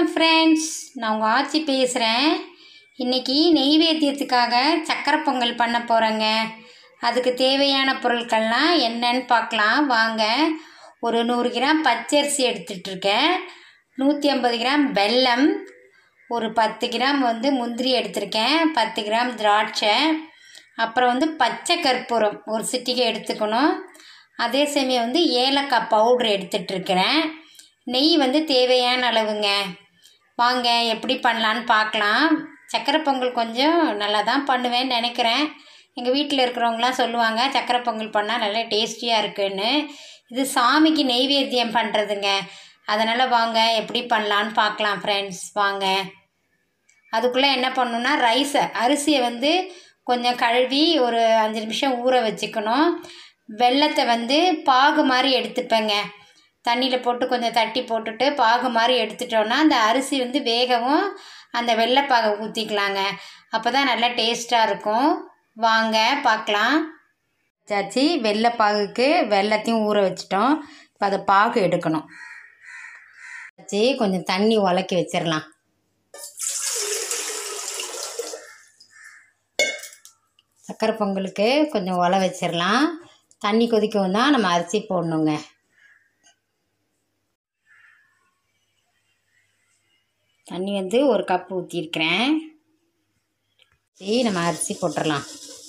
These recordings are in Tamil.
வணக்கம் ஃப்ரெண்ட்ஸ் நான் உங்கள் ஆச்சி பேசுகிறேன் இன்றைக்கி நெய்வேத்தியத்துக்காக சக்கரை பொங்கல் பண்ண போகிறேங்க அதுக்கு தேவையான பொருட்கள்லாம் என்னன்னு பார்க்கலாம் வாங்க ஒரு நூறு கிராம் பச்சரிசி எடுத்துகிட்ருக்கேன் நூற்றி ஐம்பது கிராம் வெல்லம் ஒரு பத்து கிராம் வந்து முந்திரி எடுத்திருக்கேன் பத்து கிராம் திராட்சை அப்புறம் வந்து பச்சை கற்பூரம் ஒரு சிட்டிகை எடுத்துக்கணும் அதே சமயம் வந்து ஏலக்காய் பவுட்ரு எடுத்துகிட்ருக்கிறேன் நெய் வந்து தேவையான அளவுங்க வாங்க எப்படி பண்ணலான்னு பார்க்கலாம் சக்கரை பொங்கல் கொஞ்சம் நல்லா தான் பண்ணுவேன்னு நினைக்கிறேன் எங்கள் வீட்டில் இருக்கிறவங்களாம் சொல்லுவாங்க சக்கரை பொங்கல் பண்ணால் நல்லா டேஸ்டியாக இருக்குன்னு இது சாமிக்கு நெய்வேத்தியம் பண்ணுறதுங்க அதனால் வாங்க எப்படி பண்ணலான்னு பார்க்கலாம் ஃப்ரெண்ட்ஸ் வாங்க அதுக்குள்ளே என்ன பண்ணணுன்னா ரைஸை அரிசியை வந்து கொஞ்சம் கழுவி ஒரு அஞ்சு நிமிஷம் ஊற வச்சுக்கணும் வெள்ளத்தை வந்து பாகு மாதிரி எடுத்துப்பேங்க தண்ணியில் போட்டு கொஞ்சம் தட்டி போட்டுட்டு பாகு மாதிரி எடுத்துட்டோன்னா அந்த அரிசி வந்து வேகவும் அந்த வெள்ளைப்பாகை ஊற்றிக்கலாங்க அப்போ தான் நல்லா டேஸ்ட்டாக இருக்கும் வாங்க பார்க்கலாம் சாச்சி வெள்ளைப்பாகுக்கு வெள்ளத்தையும் ஊற வச்சிட்டோம் இப்போ அதை பாகு எடுக்கணும் சாச்சி கொஞ்சம் தண்ணி உலக்கி வச்சிடலாம் சக்கரை பொங்கலுக்கு கொஞ்சம் உல வச்சிடலாம் தண்ணி கொதிக்கவும் தான் நம்ம அரிசி போடணுங்க தண்ணி வந்து ஒரு கப் ஊற்றிருக்கிறேன் சரி நம்ம அரிசி போட்டுடலாம்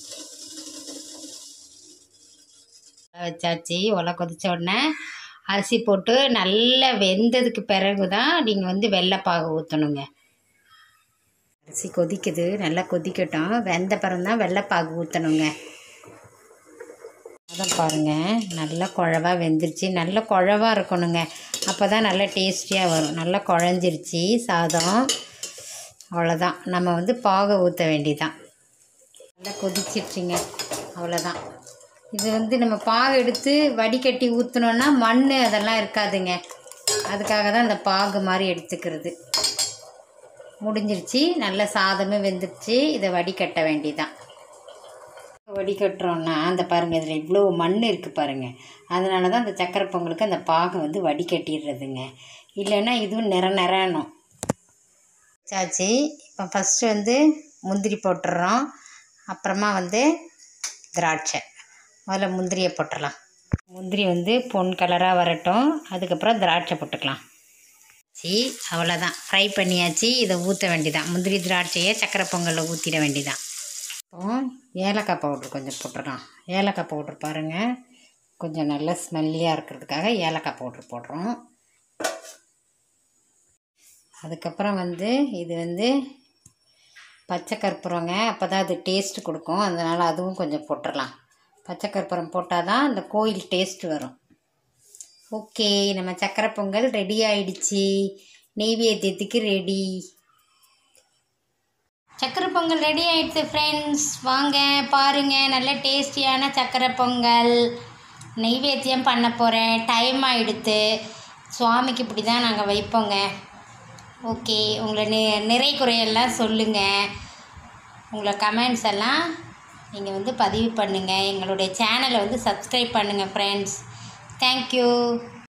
வச்சாச்சு உலை கொதிச்ச உடனே அரிசி போட்டு நல்லா வெந்ததுக்கு பிறகு தான் நீங்கள் வந்து வெள்ளைப்பாகு ஊற்றணுங்க அரிசி கொதிக்குது நல்லா கொதிக்கட்டும் வெந்த பிறகு தான் வெள்ளைப்பாகு ஊற்றணுங்க அதான் பாருங்கள் நல்லா குழவா வெந்துருச்சு நல்ல குழவா இருக்கணுங்க அப்போ தான் நல்லா டேஸ்டியாக வரும் நல்லா குழஞ்சிருச்சு சாதம் அவ்வளோதான் நம்ம வந்து பாகை ஊற்ற வேண்டியதான் நல்லா கொதிச்சிருச்சுங்க அவ்வளோதான் இது வந்து நம்ம பாகு எடுத்து வடிகட்டி ஊற்றினோன்னா மண் அதெல்லாம் இருக்காதுங்க அதுக்காக தான் இந்த பாகு மாதிரி எடுத்துக்கிறது முடிஞ்சிருச்சு நல்ல சாதமும் வெந்துருச்சு இதை வடிகட்ட வேண்டியதான் வடிகட்டுறோன்னா அந்த பாருங்கள் இதில் இவ்வளோ மண் இருக்குது பாருங்கள் அதனால தான் அந்த சக்கரை பொங்கலுக்கு அந்த பாகு வந்து வடிகட்டிடுறதுங்க இல்லைன்னா இதுவும் நிற நிறணும் சாச்சி இப்போ ஃபஸ்ட்டு வந்து முந்திரி போட்டுடுறோம் அப்புறமா வந்து திராட்சை முதல்ல முந்திரியை போட்டுடலாம் முந்திரி வந்து பொன் கலராக வரட்டும் அதுக்கப்புறம் திராட்சை போட்டுக்கலாம் சி அவ்வளோதான் ஃப்ரை பண்ணியாச்சு இதை ஊற்ற வேண்டியதான் முந்திரி திராட்சையை சக்கரை பொங்கலில் ஊற்றிட வேண்டியதான் இப்போ ஏலக்காய் பவுட்ரு கொஞ்சம் போட்டுடலாம் ஏலக்காய் பவுட்ரு பாருங்கள் கொஞ்சம் நல்ல ஸ்மெல்லியாக இருக்கிறதுக்காக ஏலக்காய் பவுட்ரு போடுறோம் அதுக்கப்புறம் வந்து இது வந்து பச்சை கற்பூரங்க அப்போ தான் அது டேஸ்ட் கொடுக்கும் அதனால் அதுவும் கொஞ்சம் போட்டுடலாம் பச்சை கற்பூரம் போட்டால் தான் அந்த கோயில் டேஸ்ட் வரும் ஓகே நம்ம சக்கரை பொங்கல் ரெடி ஆயிடுச்சு நெய்வேத்தியத்துக்கு ரெடி சக்கரை பொங்கல் ரெடி ஆயிடுச்சு ஃப்ரெண்ட்ஸ் வாங்க பாருங்கள் நல்ல டேஸ்டியான சக்கரை பொங்கல் நெய்வேத்தியம் பண்ண போகிறேன் டைம் ஆகிடுத்து சுவாமிக்கு இப்படி தான் நாங்கள் வைப்போங்க ஓகே உங்களை நி நிறை குறையெல்லாம் சொல்லுங்கள் உங்களை கமெண்ட்ஸ் எல்லாம் நீங்கள் வந்து பதிவு பண்ணுங்கள் எங்களுடைய சேனலை வந்து சப்ஸ்கிரைப் பண்ணுங்கள் ஃப்ரெண்ட்ஸ் தேங்க்யூ